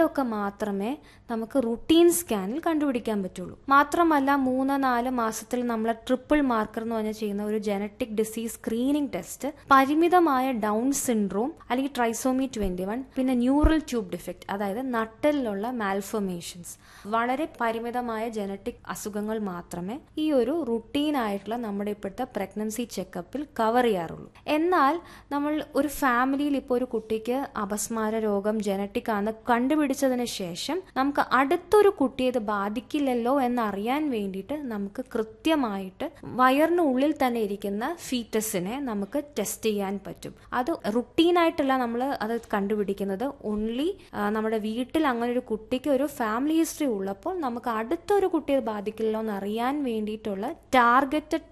ഇതൊക്കെ മാത്രമേ നമുക്ക് റുട്ടീൻ സ്കാനിൽ കണ്ടുപിടിക്കാൻ പറ്റുള്ളൂ മാത്രമല്ല മൂന്ന് നാല് മാസത്തിൽ നമ്മൾ ട്രിപ്പിൾ മാർക്കർ എന്ന് പറഞ്ഞാൽ ചെയ്യുന്ന ഒരു ജനറ്റിക് ഡിസീസ് സ്ക്രീനിങ് ടെസ്റ്റ് പരിമിതമായ ഡൗൺ സിൻഡ്രോം അല്ലെങ്കിൽ ട്രൈസോമി ട്വന്റി വൺ പിന്നെ ന്യൂറൽ ട്യൂബ് ഡിഫക്റ്റ് അതായത് നട്ടലിലുള്ള മാൽഫോമേഷൻസ് വളരെ പരിമിതമായ ജനറ്റിക് അസുഖങ്ങൾ മാത്രമേ ഈ ഒരു റുട്ടീൻ ആയിട്ടുള്ള നമ്മുടെ ഇപ്പോഴത്തെ പ്രഗ്നൻസി ചെക്കപ്പിൽ കവർ ചെയ്യാറുള്ളൂ എന്നാൽ നമ്മൾ ഒരു ഫാമിലിയിൽ ഇപ്പോൾ ഒരു കുട്ടിക്ക് അപസ്മാര രോഗം ജനറ്റിക് ആണ് കണ്ടുപിടിച്ചതിന് ശേഷം നമുക്ക് അടുത്തൊരു കുട്ടിയെ ഇത് ബാധിക്കില്ലല്ലോ എന്നറിയാൻ വേണ്ടിയിട്ട് നമുക്ക് കൃത്യമായിട്ട് വയറിനുള്ളിൽ തന്നെ ഇരിക്കുന്ന ഫീറ്റസിനെ നമുക്ക് ടെസ്റ്റ് ചെയ്യാൻ പറ്റും അത് റുട്ടീനായിട്ടല്ല നമ്മൾ അത് കണ്ടുപിടിക്കുന്നത് ഓൺലി നമ്മുടെ വീട്ടിൽ അങ്ങനെ ഒരു കുട്ടിക്ക് ഒരു ഫാമിലി ഹിസ്റ്ററി ഉള്ളപ്പോൾ നമുക്ക് അടുത്തൊരു കുട്ടിയെ ബാധിക്കില്ലല്ലോ എന്ന് അറിയാൻ വേണ്ടിയിട്ടുള്ള ടാർഗറ്റഡ്